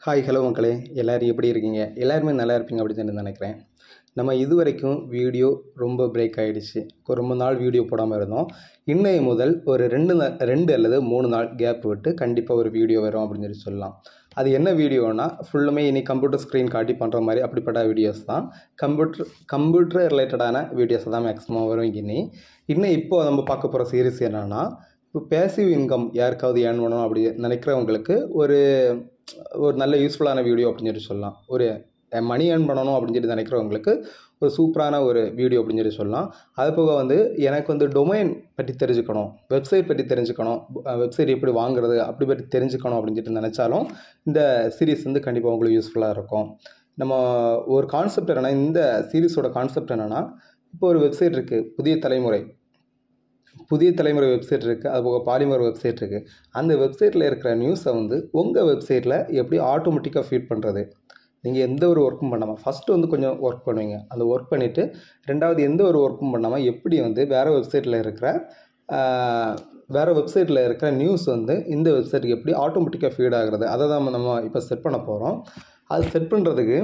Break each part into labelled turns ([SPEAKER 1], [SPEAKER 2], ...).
[SPEAKER 1] hi hello மக்களே எல்லோரும் எப்படி இருக்கீங்க எல்லாருமே நல்லா இருப்பீங்க அப்படின்னு நினைக்கிறேன் நம்ம இது வரைக்கும் வீடியோ ரொம்ப பிரேக் ஆகிடுச்சு ரொம்ப நாள் வீடியோ போடாமல் இருந்தோம் இன்னைய முதல் ஒரு ரெண்டு நா- ரெண்டு அல்லது மூணு நாள் கேப் விட்டு கண்டிப்பாக ஒரு வீடியோ வரும் அப்படின்னு சொல்லி சொல்லலாம் அது என்ன வீடியோனா ஃபுல்லுமே இனி கம்ப்யூட்டர் ஸ்க்ரீன் காட்டி பண்ணுற மாதிரி அப்படிப்பட்ட வீடியோஸ் தான் கம்ப்யூட்டர் கம்ப்யூட்டர் ரிலேட்டடான வீடியோஸ் தான் மேக்ஸிமம் வரும் இனி இன்னும் இப்போ நம்ம பார்க்க போகிற சீரிஸ் என்னன்னா இப்போ பேசிவ் இன்கம் யாருக்காவது ஏர்ன் பண்ணணும் அப்படி நினைக்கிறவங்களுக்கு ஒரு ஒரு நல்ல யூஸ்ஃபுல்லான வீடியோ அப்படின்னு சொல்லி சொல்லலாம் ஒரு மணி ஏர்ன் பண்ணணும் அப்படின்னு சொல்லி நினைக்கிறவங்களுக்கு ஒரு சூப்பரான ஒரு வீடியோ அப்படின்னு சொல்லி சொல்லலாம் அது போக வந்து எனக்கு வந்து டொமைன் பற்றி தெரிஞ்சுக்கணும் வெப்சைட் பற்றி தெரிஞ்சுக்கணும் வெப்சைட் எப்படி வாங்குறது அப்படி பற்றி தெரிஞ்சுக்கணும் அப்படின்னு சொல்லிட்டு நினச்சாலும் இந்த சீரிஸ் வந்து கண்டிப்பாக உங்களுக்கு யூஸ்ஃபுல்லாக இருக்கும் நம்ம ஒரு கான்செப்ட் என்னென்னா இந்த சீரிஸோட கான்செப்ட் என்னென்னா இப்போ ஒரு வெப்சைட் இருக்குது புதிய தலைமுறை புதிய தலைமுறை வெப்சைட் இருக்குது அது போக பாலிமர் வெப்சைட் இருக்குது அந்த வெப்சைட்டில் இருக்கிற நியூஸை வந்து உங்கள் வெப்சைட்டில் எப்படி ஆட்டோமேட்டிக்காக ஃபீட் பண்ணுறது நீங்கள் எந்த ஒரு ஒர்க்கும் பண்ணாமல் ஃபஸ்ட்டு வந்து கொஞ்சம் ஒர்க் பண்ணுவீங்க அந்த ஒர்க் பண்ணிவிட்டு ரெண்டாவது எந்த ஒரு ஒர்க்கும் பண்ணாமல் எப்படி வந்து வேறு வெப்சைட்டில் இருக்கிற ஆஹ், வேறு வெப்சைட்டில் இருக்கிற நியூஸ் வந்து இந்த வெப்சைட்டுக்கு எப்படி ஆட்டோமேட்டிக்காக ஃபீட் ஆகுறது அதை தான் நம்ம இப்போ செட் பண்ண போகிறோம் அது செட் பண்ணுறதுக்கு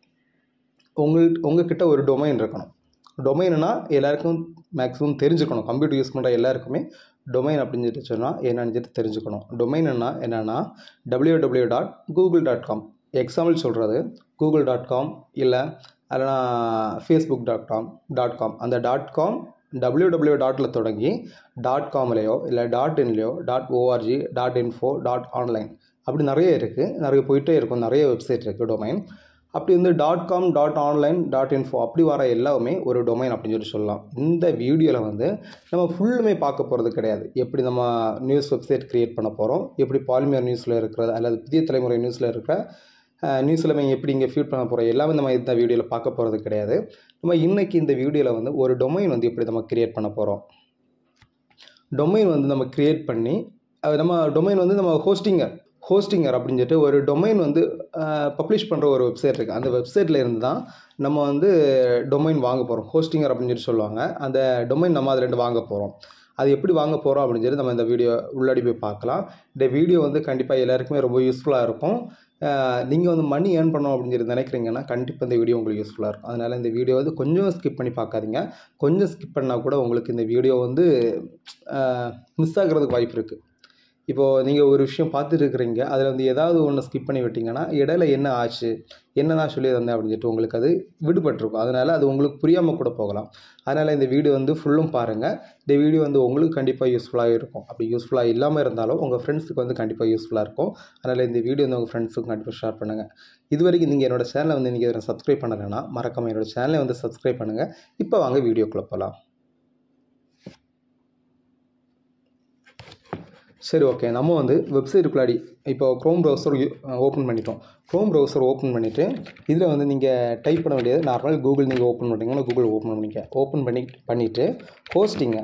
[SPEAKER 1] உங்கள் உங்ககிட்ட ஒரு டொமைன் இருக்கணும் டொமைன்னா எல்லாருக்கும் மேக்ஸிமம் தெரிஞ்சுக்கணும் கம்ப்யூட்டர் யூஸ் பண்ணுற எல்லாருக்குமே டொமைன் அப்படின்னு சொல்லிட்டு சொன்னால் என்னன்னு சொல்லிட்டு தெரிஞ்சுக்கணும் டொமைன்னா என்னென்னா W W dot Google dot com example சொல்கிறது கூகுள் டாட் காம் இல்லை இல்லைனா Facebook dot com dot com அந்த டாட் காம் டபிள்யூ டபிள்யூ டாட்டில் தொடங்கி டாட் காம்லேயோ இல்லை டாட் இன்லேயோ dot ORG dot info dot online அப்படி நிறைய இருக்குது நிறைய போயிட்டே இருக்கும் நிறைய வெப்சைட் இருக்குது டொமைன் அப்படி வந்து dot com dot online dot info அப்படி வர எல்லாமே ஒரு டொமைன் அப்படின்னு சொல்லி சொல்லலாம் இந்த வீடியோவில் வந்து நம்ம ஃபுல்லுமே பார்க்க போகிறது கிடையாது எப்படி நம்ம நியூஸ் வெப்சைட் க்ரியேட் பண்ண போகிறோம் எப்படி பாலிமர் நியூஸில் இருக்கிறது அல்லது புதிய தலைமுறை நியூஸில் இருக்கிற நியூஸில் நம்ம எப்படி இங்கே ஃபீட் பண்ண போகிறோம் எல்லாமே நம்ம இந்த வீடியோவில் பார்க்க போகிறது கிடையாது நம்ம இன்னைக்கு இந்த வீடியோவில் வந்து ஒரு டொமைன் வந்து எப்படி நம்ம க்ரியேட் பண்ண போகிறோம் டொமைன் வந்து நம்ம க்ரியேட் பண்ணி அது நம்ம டொமைன் வந்து நம்ம ஹோஸ்டிங்கர் ஹோஸ்டிங்கர் அப்படின்னு சொல்லிட்டு ஒரு டொமைன் வந்து பப்ளிஷ் பண்ணுற ஒரு வெப்சைட் இருக்குது அந்த வெப்சைட்டில் இருந்து தான் நம்ம வந்து டொமைன் வாங்க போகிறோம் ஹோஸ்டிங்கர் அப்படின்னு சொல்லி சொல்லுவாங்க அந்த டொமைன் நம்ம அதில் இருந்து வாங்க போகிறோம் அது எப்படி வாங்க போகிறோம் அப்படின்னு சொல்லி நம்ம இந்த வீடியோ உள்ளாடி போய் பார்க்கலாம் இந்த வீடியோ வந்து கண்டிப்பாக எல்லாருக்குமே ரொம்ப யூஸ்ஃபுல்லாக இருக்கும் நீங்கள் வந்து மணி ஏர்ன் பண்ணணும் அப்படின்னு சொல்லி நினைக்கிறீங்கன்னா கண்டிப்பாக இந்த வீடியோ உங்களுக்கு யூஸ்ஃபுல்லாக இருக்கும் அதனால் இந்த வீடியோ வந்து கொஞ்சம் ஸ்கிப் பண்ணி பார்க்காதீங்க கொஞ்சம் ஸ்கிப் பண்ணால் கூட உங்களுக்கு இந்த வீடியோ வந்து மிஸ் ஆகிறதுக்கு வாய்ப்பு இருக்குது இப்போது நீங்கள் ஒரு விஷயம் பார்த்துட்டு இருக்கிறீங்க அதில் வந்து ஏதாவது ஒன்று ஸ்கிப் பண்ணி விட்டீங்கன்னா இடையில என்ன ஆச்சு என்ன நான் சொல்லி தந்தேன் அப்படின்னு சொல்லிட்டு உங்களுக்கு அது விடுபட்டிருக்கும் அதனால் அது உங்களுக்கு புரியாமல் கூட போகலாம் அதனால் இந்த வீடியோ வந்து ஃபுல்லும் பாருங்கள் இந்த வீடியோ வந்து உங்களுக்கு கண்டிப்பாக யூஸ்ஃபுல்லாக இருக்கும் அப்படி யூஸ்ஃபுல்லாக இல்லாமல் இருந்தாலும் உங்கள் ஃப்ரெண்ட்ஸுக்கு வந்து கண்டிப்பாக யூஸ்ஃபுல்லாக இருக்கும் அதனால் இந்த வீடியோ வந்து உங்கள் ஃப்ரெண்ட்ஸுக்கு கண்டிப்பாக ஷேர் பண்ணுங்கள் இது வரைக்கும் நீங்கள் என்னோட சேனலை வந்து நீங்கள் இதில் சப்ஸ்கிரைப் பண்ணலைன்னா மறக்காமல் என்னோட சேனலை வந்து சப்ஸ்கிரைப் பண்ணுங்கள் இப்போ வாங்க வீடியோக்குள்ளே போகலாம் சரி ஓகே நம்ம வந்து வெப்சைட்டுக்குள்ளாடி இப்போ க்ரோம் ப்ரௌசர் ஓப்பன் பண்ணிட்டோம் க்ரோம் ப்ரௌசர் ஓப்பன் பண்ணிவிட்டு இதில் வந்து நீங்கள் டைப் பண்ண வேண்டியது நார்மல் கூகுள் நீங்கள் ஓப்பன் பண்ணிங்கன்னா கூகுள் ஓப்பன் பண்ணிக்க ஓப்பன் பண்ணி பண்ணிவிட்டு ஹோஸ்டிங்க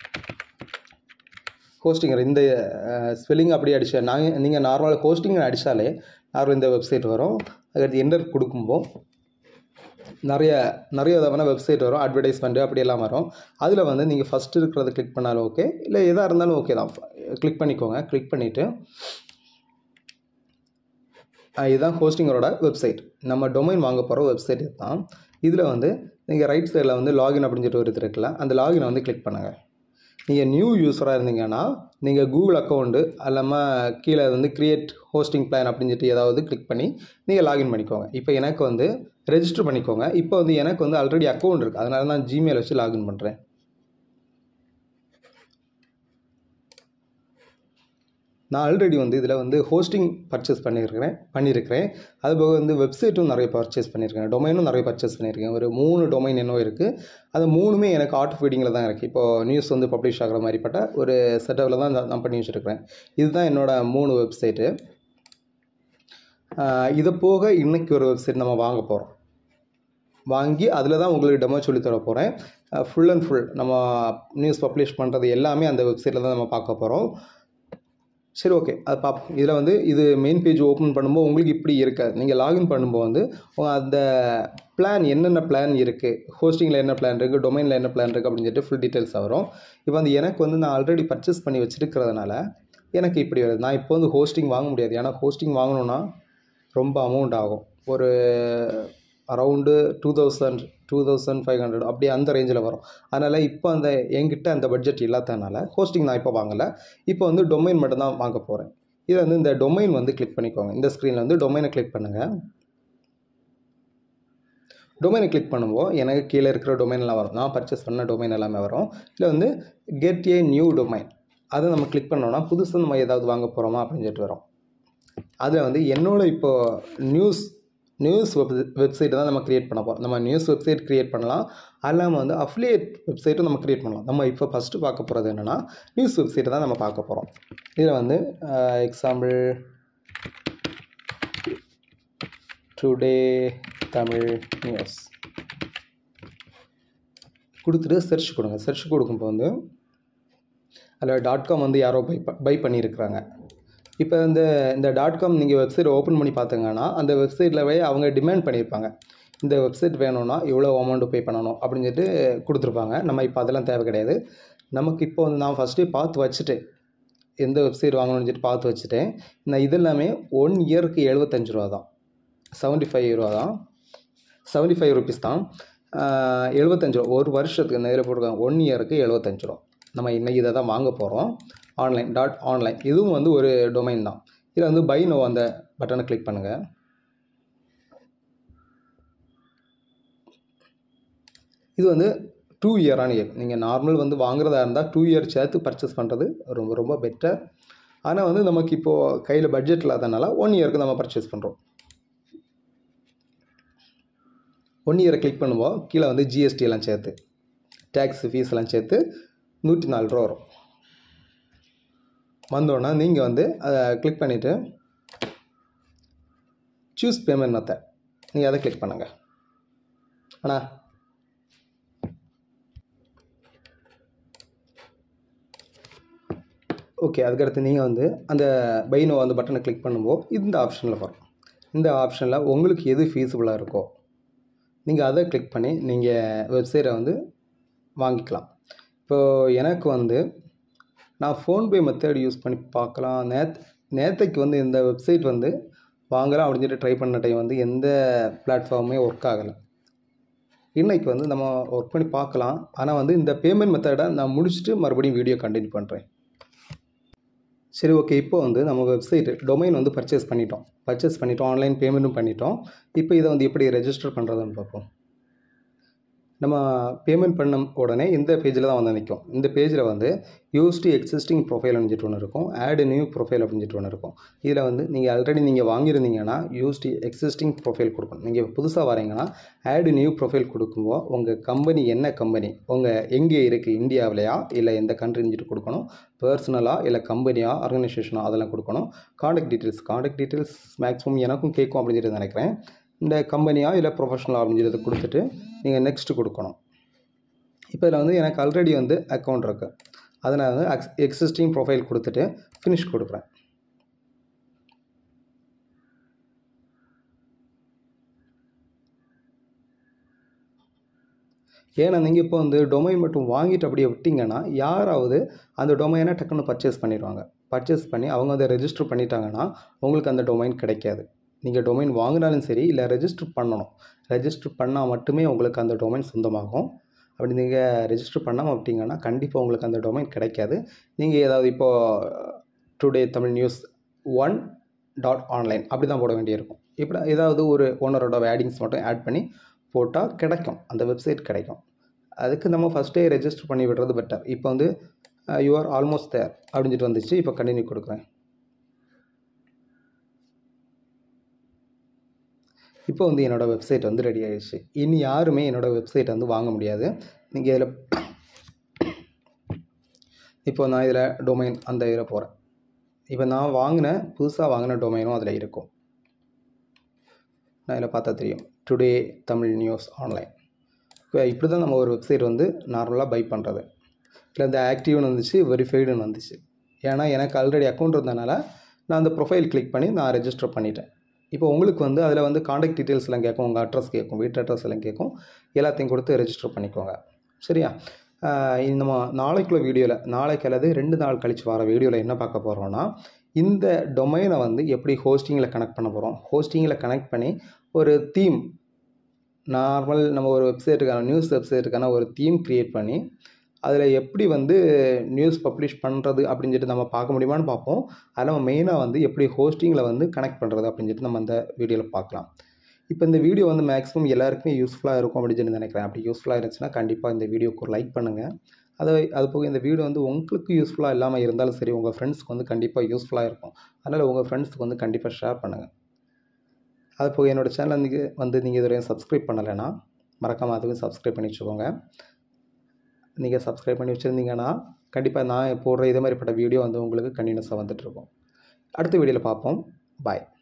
[SPEAKER 1] ஹோஸ்டிங்கர் இந்த ஸ்பெல்லிங் அப்படியே அடிச்சா நாங்கள் நீங்கள் நார்மல் ஹோஸ்டிங் அடித்தாலே நார்மல் இந்த வெப்சைட் வரும் அதுக்கடுத்து என்டர் கொடுக்கும்போது நிறைய நிறைய விதமான வெப்சைட் வரும் அட்வர்டைஸ்மெண்ட்டு அப்படியெல்லாம் வரும் அதில் வந்து நீங்கள் ஃபஸ்ட்டு இருக்கிறத கிளிக் பண்ணாலும் ஓகே இல்லை எதாக இருந்தாலும் ஓகே தான் கிளிக் பண்ணிக்கோங்க கிளிக் பண்ணிவிட்டு இதுதான் ஹோஸ்டிங்கரோட வெப்சைட் நம்ம டொமைன் வாங்க போகிற வெப்சைட் இதுதான் இதில் வந்து நீங்கள் ரைட் சைடில் வந்து லாகின் அப்படின்னு சொல்லிட்டு ஒரு இது இருக்குல்ல அந்த லாகினை வந்து கிளிக் பண்ணுங்கள் நீங்கள் நியூ யூஸராக இருந்தீங்கன்னா நீங்கள் கூகுள் அக்கௌண்ட்டு இல்லாமல் கீழே வந்து கிரியேட் ஹோஸ்டிங் பிளான் அப்படின்னு சொல்லிட்டு ஏதாவது கிளிக் பண்ணி நீங்கள் லாகின் பண்ணிக்கோங்க இப்போ எனக்கு வந்து ரெஜிஸ்டர் பண்ணிக்கோங்க இப்போ வந்து எனக்கு வந்து ஆல்ரெடி அக்கௌண்ட் இருக்குது அதனால நான் ஜிமெயில் வச்சு லாகின் பண்ணுறேன் நான் ஆல்ரெடி வந்து இதில் வந்து ஹோஸ்டிங் பர்ச்சேஸ் பண்ணியிருக்கிறேன் பண்ணியிருக்கிறேன் அது போக வந்து வெப்சைட்டும் நிறைய பர்ச்சேஸ் பண்ணியிருக்கேன் டொமைனும் நிறைய பர்ச்சேஸ் பண்ணியிருக்கேன் ஒரு மூணு டொமைன் என்னவோ இருக்குது அது மூணுமே எனக்கு ஆட்டோ ஃபீடிங்கில் தான் இருக்குது இப்போது நியூஸ் வந்து பப்ளிஷ் ஆகிற மாதிரிப்பட்ட ஒரு செட்டப்பில் தான் நான் பண்ணி வச்சுருக்கிறேன் இதுதான் என்னோட மூணு வெப்சைட்டு இதை போக இன்றைக்கி ஒரு வெப்சைட் நம்ம வாங்க போகிறோம் வாங்கி அதில் தான் உங்களுக்கு டெமோ சொல்லி தர போகிறேன் ஃபுல் அண்ட் ஃபுல் நம்ம நியூஸ் பப்ளிஷ் பண்ணுறது எல்லாமே அந்த வெப்சைட்டில் தான் நம்ம பார்க்க போகிறோம் சரி ஓகே அது பார்ப்போம் இதில் வந்து இது மெயின் பேஜ் ஓப்பன் பண்ணும்போது உங்களுக்கு இப்படி இருக்காது நீங்கள் லாகின் பண்ணும்போது வந்து உங்க அந்த பிளான் என்னென்ன பிளான் இருக்குது ஹோஸ்டிங்கில் என்ன பிளான் இருக்குது டொமைனில் என்ன பிளான் இருக்குது அப்படின்னு சொல்லிட்டு ஃபுல் டீட்டெயில்ஸ் வரும் இப்போ வந்து எனக்கு வந்து நான் ஆல்ரெடி பர்ச்சேஸ் பண்ணி வச்சுருக்கிறதுனால எனக்கு இப்படி வருது நான் இப்போ வந்து ஹோஸ்டிங் வாங்க முடியாது ஏன்னா ஹோஸ்டிங் வாங்கணுன்னா ரொம்ப அமௌண்ட் ஆகும் ஒரு around two thousand two thousand five hundred அப்படி அந்த ரேஞ்சில் வரும் அதனால் இப்போ அந்த என்கிட்ட அந்த பட்ஜெட் இல்லாதனால ஹோஸ்டிங் நான் இப்போ வாங்கலை இப்போ வந்து டொமைன் மட்டும் தான் வாங்க போகிறேன் இதை வந்து இந்த டொமைன் வந்து கிளிக் பண்ணிக்கோங்க இந்த ஸ்க்ரீனில் வந்து டொமைனை கிளிக் பண்ணுங்கள் டொமைனை கிளிக் பண்ணும்போது எனக்கு கீழே இருக்கிற டொமைன் எல்லாம் வரும் நான் பர்ச்சேஸ் பண்ண டொமைன் எல்லாமே வரும் இதில் வந்து கெட் ஏ நியூ டொமைன் அதை நம்ம கிளிக் பண்ணோன்னா புதுசாக நம்ம ஏதாவது வாங்க போகிறோமா அப்படின்னு சொல்லிட்டு வரும் அதில் வந்து என்னோட இப்போது நியூஸ் நியூஸ் வெப் வெப்சைட்டை தான் நம்ம க்ரியேட் பண்ண போகிறோம் நம்ம நியூஸ் வெப்சைட் க்ரியேட் பண்ணலாம் அது இல்லாமல் வந்து அஃபிலியேட் வெப்சைட்டும் நம்ம க்ரியேட் பண்ணலாம் நம்ம இப்போ ஃபஸ்ட்டு பார்க்க போகிறது என்னென்னா நியூஸ் வெப்சைட்டை தான் நம்ம பார்க்க போகிறோம் இதில் வந்து எக்ஸாம்பிள் டுடே தமிழ் நியூஸ் கொடுத்துட்டு சர்ச் கொடுங்க சர்ச் கொடுக்கும்போது வந்து அதில் டாட் காம் வந்து யாரோ பை பை பண்ணியிருக்கிறாங்க இப்போ இந்த இந்த டாட் காம் நீங்கள் வெப்சைட் ஓப்பன் பண்ணி பார்த்தீங்கன்னா அந்த வெப்சைட்டில் போய் அவங்க டிமாண்ட் பண்ணியிருப்பாங்க இந்த வெப்சைட் வேணும்னா இவ்வளோ அமௌண்ட் பே பண்ணணும் அப்படின்னு சொல்லிட்டு கொடுத்துருப்பாங்க நம்ம இப்போ அதெல்லாம் தேவை கிடையாது நமக்கு இப்போ வந்து நான் ஃபஸ்ட்டே பார்த்து வச்சுட்டு எந்த வெப்சைட் வாங்கணும்னு சொல்லிட்டு பார்த்து வச்சுட்டேன் நான் இது எல்லாமே ஒன் இயருக்கு எழுபத்தஞ்சு ரூபா தான் செவன்ட்டி ஃபைவ் ரூபா தான் செவன்ட்டி ஃபைவ் ருபீஸ் தான் எழுபத்தஞ்சு ரூபா ஒரு வருஷத்துக்கு நேரில் போட்டிருக்காங்க ஒன் இயருக்கு எழுபத்தஞ்சு ரூபா நம்ம இன்னைக்கு இதை தான் வாங்க போகிறோம் ஆன்லைன் டாட் ஆன்லைன் இதுவும் வந்து ஒரு டொமைன் தான் இதில் வந்து பை நோ அந்த பட்டனை கிளிக் பண்ணுங்கள் இது வந்து டூ இயரான இயர் நீங்கள் நார்மல் வந்து வாங்குறதா இருந்தால் டூ இயர் சேர்த்து பர்ச்சேஸ் பண்ணுறது ரொம்ப ரொம்ப பெட்டர் ஆனால் வந்து நமக்கு இப்போது கையில் பட்ஜெட் இல்லாதனால ஒன் இயருக்கு நம்ம பர்ச்சேஸ் பண்ணுறோம் ஒன் இயரை கிளிக் பண்ணும்போது கீழே வந்து ஜிஎஸ்டி எல்லாம் சேர்த்து டேக்ஸ் ஃபீஸ் எல்லாம் சேர்த்து நூற்றி நாலு ரூபா வரும் வந்தோடனே நீங்கள் வந்து அதை கிளிக் பண்ணிவிட்டு சூஸ் பேமெண்ட் மெத்தட் நீங்கள் அதை கிளிக் பண்ணுங்கள் ஆனால் ஓகே அதுக்கடுத்து நீங்கள் வந்து அந்த பைனோ அந்த பட்டனை கிளிக் பண்ணும்போது இந்த ஆப்ஷனில் வரும் இந்த ஆப்ஷனில் உங்களுக்கு எது ஃபீஸிபிளாக இருக்கோ நீங்கள் அதை கிளிக் பண்ணி நீங்கள் வெப்சைட்டை வந்து வாங்கிக்கலாம் இப்போது எனக்கு வந்து நான் ஃபோன்பே மெத்தட் யூஸ் பண்ணி பார்க்கலாம் நேத் நேற்றுக்கு வந்து இந்த வெப்சைட் வந்து வாங்கலாம் அப்படின்னு சொல்லிட்டு ட்ரை பண்ண டைம் வந்து எந்த பிளாட்ஃபார்மே ஒர்க் ஆகலை இன்னைக்கு வந்து நம்ம ஒர்க் பண்ணி பார்க்கலாம் ஆனால் வந்து இந்த பேமெண்ட் மெத்தடை நான் முடிச்சுட்டு மறுபடியும் வீடியோ கண்டினியூ பண்ணுறேன் சரி ஓகே இப்போ வந்து நம்ம வெப்சைட் டொமைன் வந்து பர்ச்சேஸ் பண்ணிட்டோம் பர்ச்சேஸ் பண்ணிட்டோம் ஆன்லைன் பேமெண்ட்டும் பண்ணிட்டோம் இப்போ இதை வந்து எப்படி ரெஜிஸ்டர் பண்ணுறதுன்னு பார்ப்போம் நம்ம பேமெண்ட் பண்ண உடனே இந்த பேஜில் தான் வந்து நிற்கும் இந்த பேஜில் வந்து யூஸ் டு எக்ஸிஸ்டிங் ப்ரொஃபைல் சொல்லிட்டு ஒன்று இருக்கும் ஆட் நியூ ப்ரொஃபைல் அப்படின்னு சொல்லிட்டு ஒன்று இருக்கும் இதில் வந்து நீங்கள் ஆல்ரெடி நீங்கள் வாங்கியிருந்தீங்கன்னா யூஸ் டு எக்ஸிஸ்டிங் ப்ரொஃபைல் கொடுக்கணும் நீங்கள் புதுசாக வரீங்கன்னா ஆட் நியூ ப்ரொஃபைல் கொடுக்கும்போது உங்கள் கம்பெனி என்ன கம்பெனி உங்கள் எங்கே இருக்குது இந்தியாவிலையா இல்லை எந்த கண்ட்ரின்னு சொல்லிட்டு கொடுக்கணும் பர்சனலாக இல்லை கம்பெனியா ஆர்கனைசேஷனாக அதெல்லாம் கொடுக்கணும் contact details contact details maximum எனக்கும் கேட்கும் அப்படின்னு சொல்லிட்டு நினைக்கிறேன் இந்த கம்பெனியா இல்லை ப்ரொஃபஷனலாக அப்படின்னு சொல்லி கொடுத்துட்டு நீங்கள் நெக்ஸ்ட்டு கொடுக்கணும் இப்போ இதில் வந்து எனக்கு ஆல்ரெடி வந்து அக்கௌண்ட் இருக்குது அதை நான் வந்து எக்ஸ் எக்ஸிஸ்டிங் ப்ரொஃபைல் கொடுத்துட்டு ஃபினிஷ் கொடுக்குறேன் ஏன்னா நீங்கள் இப்போ வந்து டொமைன் மட்டும் வாங்கிட்டு அப்படியே விட்டிங்கன்னா யாராவது அந்த டொமைனை டக்குன்னு பர்ச்சேஸ் பண்ணிடுவாங்க பர்ச்சேஸ் பண்ணி அவங்க அதை ரெஜிஸ்டர் பண்ணிட்டாங்கன்னா உங்களுக்கு அந்த டொமைன் கிடைக்காது நீங்கள் டொமைன் வாங்கினாலும் சரி இல்லை ரெஜிஸ்டர் பண்ணணும் ரெஜிஸ்டர் பண்ணால் மட்டுமே உங்களுக்கு அந்த டொமைன் சொந்தமாகும் அப்படி நீங்கள் ரெஜிஸ்டர் பண்ணாமல் விட்டிங்கன்னா கண்டிப்பாக உங்களுக்கு அந்த டொமைன் கிடைக்காது நீங்கள் ஏதாவது இப்போது today Tamil news one dot online அப்படி தான் போட வேண்டியிருக்கும் இப்படி ஏதாவது ஒரு ஓனரோட வேடிங்ஸ் மட்டும் ஆட் பண்ணி போட்டால் கிடைக்கும் அந்த வெப்சைட் கிடைக்கும் அதுக்கு நம்ம ஃபஸ்ட்டே ரெஜிஸ்டர் பண்ணி விடுறது பெட்டர் இப்போ வந்து யூ ஆர் ஆல்மோஸ்ட் தேர் அப்படின்னு சொல்லிட்டு வந்துச்சு இப்போ கண்டினியூ கொடுக்குறேன் இப்போ வந்து என்னோடய வெப்சைட் வந்து ரெடி ஆகிடுச்சு இனி யாருமே என்னோடய வெப்சைட்டை வந்து வாங்க முடியாது நீங்கள் இதில் இப்போ நான் இதில் டொமைன் அந்த இதில் போகிறேன் இப்போ நான் வாங்கின புதுசாக வாங்கின டொமைனும் அதில் இருக்கும் நான் இதில் பார்த்தா தெரியும் டுடே தமிழ் நியூஸ் ஆன்லைன் இப்போ இப்படி தான் நம்ம ஒரு வெப்சைட் வந்து நார்மலாக பை பண்ணுறது இல்லை இந்த ஆக்டிவ்னு வந்துச்சு வெரிஃபைடுன்னு வந்துச்சு ஏன்னா எனக்கு ஆல்ரெடி அக்கௌண்ட் இருந்தனால நான் அந்த ப்ரொஃபைல் கிளிக் பண்ணி நான் ரெஜிஸ்டர் பண்ணிட்டேன் இப்போ உங்களுக்கு வந்து அதில் வந்து காண்டாக்ட் டீட்டெயில்ஸ் எல்லாம் கேட்கும் உங்கள் அட்ரஸ் கேட்கும் வீட்டு அட்ரஸ் எல்லாம் கேட்கும் எல்லாத்தையும் கொடுத்து ரெஜிஸ்டர் பண்ணிக்கோங்க சரியா நம்ம நாளைக்குள்ள வீடியோவில் நாளைக்கு அல்லது ரெண்டு நாள் கழித்து வர வீடியோவில் என்ன பார்க்க போகிறோன்னா இந்த டொமைனை வந்து எப்படி ஹோஸ்டிங்கில் கனெக்ட் பண்ண போகிறோம் ஹோஸ்டிங்கில் கனெக்ட் பண்ணி ஒரு தீம் நார்மல் நம்ம ஒரு வெப்சைட்டுக்கான நியூஸ் வெப்சைட்டுக்கான ஒரு தீம் க்ரியேட் பண்ணி அதில் எப்படி வந்து நியூஸ் பப்ளிஷ் பண்ணுறது அப்படின்னு சொல்லிட்டு நம்ம பார்க்க முடியுமான்னு பார்ப்போம் அதில் நம்ம மெயினாக வந்து எப்படி ஹோஸ்டிங்கில் வந்து கனெக்ட் பண்ணுறது அப்படின்னு சொல்லிட்டு நம்ம அந்த வீடியோவில் பார்க்கலாம் இப்போ இந்த வீடியோ வந்து மேக்ஸிமம் எல்லாருக்குமே யூஸ்ஃபுல்லாக இருக்கும் அப்படின்னு சொல்லி நினைக்கிறேன் அப்படி யூஸ்ஃபுல்லாக இருந்துச்சுன்னா கண்டிப்பாக இந்த வீடியோக்கு ஒரு லைக் பண்ணுங்கள் அது அது போக இந்த வீடியோ வந்து உங்களுக்கு யூஸ்ஃபுல்லாக இல்லாமல் இருந்தாலும் சரி உங்கள் ஃப்ரெண்ட்ஸ்க்கு வந்து கண்டிப்பாக யூஸ்ஃபுல்லாக இருக்கும் அதனால் உங்கள் ஃப்ரெண்ட்ஸ்க்கு வந்து கண்டிப்பாக ஷேர் பண்ணுங்கள் அது போக என்னோடய சேனல் வந்து வந்து நீங்கள் இதுவரையும் சப்ஸ்கிரைப் பண்ணலைன்னா மறக்காமல் அதுவும் சப்ஸ்கிரைப் பண்ணி வச்சுக்கோங்க நீங்கள் சப்ஸ்கிரைப் பண்ணி வச்சுருந்தீங்கன்னா கண்டிப்பாக நான் போடுற இதே மாதிரிப்பட்ட வீடியோ வந்து உங்களுக்கு கண்டினியூஸாக வந்துட்டுருக்கும் அடுத்த வீடியோவில் பார்ப்போம் பாய்